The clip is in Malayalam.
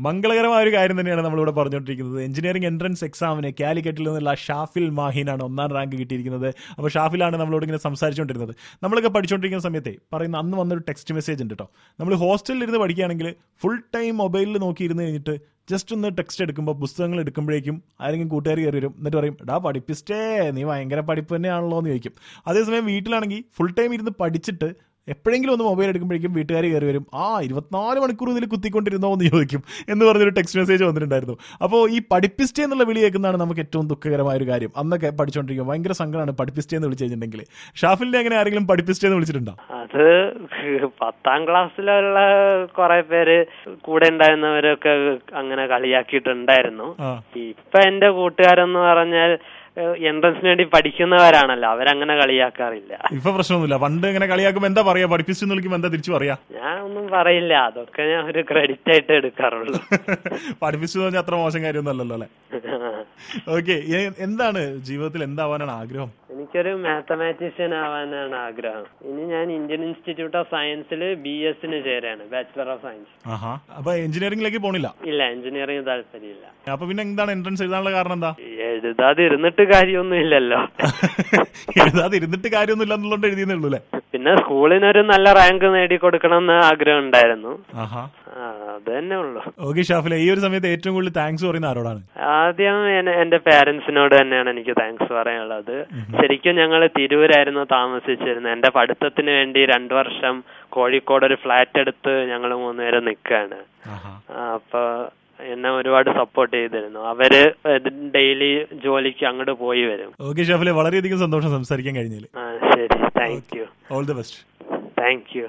മംഗളകരമായ ഒരു കാര്യം തന്നെയാണ് നമ്മളിവിടെ പറഞ്ഞുകൊണ്ടിരിക്കുന്നത് എഞ്ചിനീയറിംഗ് എൻട്രൻസ് എക്സാമിന് കാലിക്കറ്റിൽ നിന്നുള്ള ഷാഫിൽ മാഹിനാണ് ഒന്നാം റാങ്ക് കിട്ടിയിരിക്കുന്നത് അപ്പോൾ ഷാഫിലാണ് നമ്മളോട് ഇങ്ങനെ സംസാരിച്ചുകൊണ്ടിരുന്നത് നമ്മളൊക്കെ പഠിച്ചുകൊണ്ടിരിക്കുന്ന സമയത്തെ പറയുന്ന അന്ന് വന്നൊരു ടെക്സ്റ്റ് മെസ്സേജ് ഉണ്ട് കേട്ടോ നമ്മൾ ഹോസ്റ്റലിൽ ഇരുന്ന് പഠിക്കുകയാണെങ്കിൽ ഫുൾ ടൈം മൊബൈലിൽ നോക്കിയിരുന്ന് കഴിഞ്ഞിട്ട് ജസ്റ്റ് ഒന്ന് ടെക്സ്റ്റ് എടുക്കുമ്പോൾ പുസ്തകങ്ങൾ എടുക്കുമ്പോഴേക്കും ആരെങ്കിലും കൂട്ടുകാർ കയറി വരും എന്നിട്ട് പറയും ഡാ പഠിപ്പിസ്റ്റേ നീ ഭയങ്കര പഠിപ്പ് തന്നെയാണല്ലോ എന്ന് ചോദിക്കും അതേസമയം വീട്ടിലാണെങ്കിൽ ഫുൾ ടൈം ഇരുന്ന് പഠിച്ചിട്ട് എപ്പോഴെങ്കിലും ഒന്ന് മൊബൈൽ എടുക്കുമ്പോഴേക്കും വീട്ടുകാർ കയറി വരും ആ ഇരുപത്തിനാല് മണിക്കൂർ ഇതിൽ കുത്തിക്കൊണ്ടിരുന്നോ എന്ന് ചോദിക്കും എന്ന് പറഞ്ഞൊരു ടെക്സ്റ്റ് മെസ്സേജ് വന്നിട്ടുണ്ടായിരുന്നു അപ്പോൾ ഈ പഠിപ്പിസ്റ്റേ എന്നുള്ള വിളി കേൾക്കുന്നതാണ് നമുക്ക് ഏറ്റവും ദുഃഖകരമായ ഒരു കാര്യം അന്നൊക്കെ പഠിച്ചുകൊണ്ടിരിക്കും ഭയങ്കര സങ്കടമാണ് പഠിപ്പിസ്റ്റേ എന്ന് വിളിച്ചു കഴിഞ്ഞിട്ടുണ്ടെങ്കിൽ ഷാഫിലിനെ അങ്ങനെ ആരെങ്കിലും പഠിപ്പിസ്റ്റേ എന്ന് വിളിച്ചിട്ടുണ്ടോ അത് പത്താം ക്ലാസ്സിലുള്ള കുറെ പേര് കൂടെ ഉണ്ടായിരുന്നവരൊക്കെ അങ്ങനെ കളിയാക്കിയിട്ടുണ്ടായിരുന്നു ആ ഇപ്പൊ എന്റെ കൂട്ടുകാരെന്ന് പറഞ്ഞാൽ എൻട്രൻസിന് വേണ്ടി പഠിക്കുന്നവരാണല്ലോ അവരങ്ങനെ കളിയാക്കാറില്ല ഇപ്പൊ പ്രശ്നമൊന്നുമില്ല പണ്ട് ഇങ്ങനെ കളിയാക്കുമ്പോൾ എന്താ പറയാ പഠിപ്പിസ്റ്റേ എന്ന് വിളിക്കുമ്പോൾ എന്താ തിരിച്ചു പറയാ ഞാൻ ഒന്നും പറയില്ല അതൊക്കെ ഞാൻ ഒരു ക്രെഡിറ്റ് ആയിട്ട് എടുക്കാറുള്ളൂ പഠിപ്പിച്ചു എന്ന് പറഞ്ഞാൽ അത്ര മോശം കാര്യമൊന്നും അല്ലല്ലോ അല്ലെ ഓക്കെ എന്താണ് ജീവിതത്തിൽ എന്താവാനാണ് ആഗ്രഹം എനിക്കൊരു മാത്തമാറ്റീഷ്യൻ ആവാനാണ് ആഗ്രഹം ഇനി ഞാൻ ഇന്ത്യൻ ഇൻസ്റ്റിറ്റ്യൂട്ട് ഓഫ് സയൻസിൽ ബി എസിന് ചേരാണ് ബാച്ചിലർ ഓഫ് സയൻസ് ആഹാ അപ്പൊ എഞ്ചിനീയറിംഗിലേക്ക് പോണില്ല ഇല്ല എഞ്ചിനീയറിംഗ് താല്പര്യമില്ല അപ്പൊ പിന്നെ എന്താണ് എൻട്രൻസ് എഴുതാനുള്ള കാരണം എന്താ എഴുതാതെ ഇരുന്നിട്ട് കാര്യമൊന്നും ഇല്ലല്ലോ എഴുതാതെ ഇരുന്നിട്ട് കാര്യമൊന്നുമില്ല എന്നുള്ളത് എഴുതിയെന്നേ ഉള്ളൂ അല്ലേ പിന്നെ സ്കൂളിനൊരു നല്ല റാങ്ക് നേടിക്കൊടുക്കണം എന്ന് ആഗ്രഹം ഉണ്ടായിരുന്നു ആഹാ ആ, അത് തന്നെ ഉള്ളു ഓക്കെ ഷാഫിലെ ഈ ഒരു സമയത്ത് ഏറ്റവും കൂടുതൽ താങ്ക്സ് പറയുന്ന ആരോടാണ് ആദ്യം എന്നെ- എന്റെ പാരന്റ്സിനോട് തന്നെയാണ് എനിക്ക് താങ്ക്സ് പറയാനുള്ളത് ശരിക്കും ഞങ്ങൾ തിരൂരായിരുന്നു താമസിച്ചിരുന്നത് എന്റെ പഠിത്തത്തിന് വേണ്ടി രണ്ടു വർഷം കോഴിക്കോട് ഒരു ഫ്ലാറ്റ് എടുത്ത് ഞങ്ങൾ മൂന്നുപേരും നിൽക്കുകയാണ് ആഹാ അപ്പൊ എന്നെ ഒരുപാട് സപ്പോർട്ട് ചെയ്തിരുന്നു അവര് ഡെയിലി ജോലിക്ക് അങ്ങോട്ട് പോയി വരും ഓക്കെ ഷാഫിലെ വളരെയധികം സന്തോഷം സംസാരിക്കാൻ കഴിഞ്ഞതിൽ ആ ശരി thank you all the best thank U